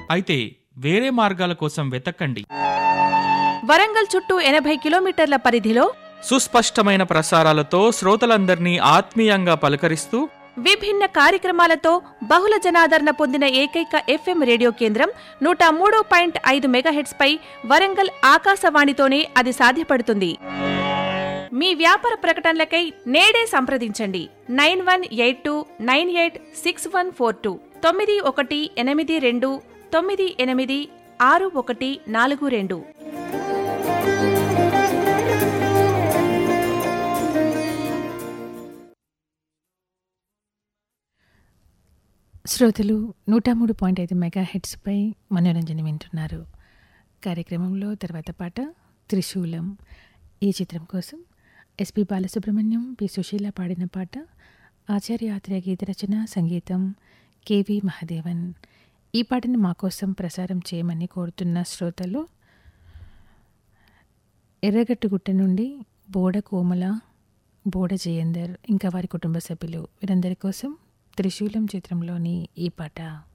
అయితే వేరే మార్గాల కోసం వెతకండి వరంగల్ చుట్టూ ఎనభై కిలోమీటర్ల పరిధిలో సుస్పష్టమైన ప్రసారాలతో శ్రోతలందరినీ ఆత్మీయంగా పలకరిస్తూ విభిన్న కార్యక్రమాలతో బహుళ జనాదరణ పొందిన ఏకైక ఎఫ్ఎం రేడియో కేంద్రం నూట మూడు పాయింట్ ఐదు మెగాహెట్స్ పై వరంగల్ ఆకాశవాణితోనే అది సాధ్యపడుతుంది మీ వ్యాపార ప్రకటనలకై నేడే సంప్రదించండి nine one eight two nine eight six one four two తొమ్మిది ఒకటి ఎనిమిది రెండు తొమ్మిది ఎనిమిది ఆరు ఒకటి నాలుగు రెండు శ్రోతలు నూట మూడు పాయింట్ ఐదు మెగా హెడ్స్పై మనోరంజన వింటున్నారు కార్యక్రమంలో తర్వాత పాట త్రిశూలం ఈ చిత్రం కోసం ఎస్పి బాలసుబ్రహ్మణ్యం పి సుశీల పాడిన పాట ఆచార్య ఆత్రేయ గీత రచన సంగీతం కేవి మహాదేవన్ ఈ పాటను మా కోసం ప్రసారం చేయమని కోరుతున్న శ్రోతలు ఎర్రగట్టుగుట్ట నుండి బోడ కోమల బోడ జయేందర్ ఇంకా వారి కుటుంబ సభ్యులు వీరందరి కోసం త్రిశూలం చిత్రంలోని ఈ పాట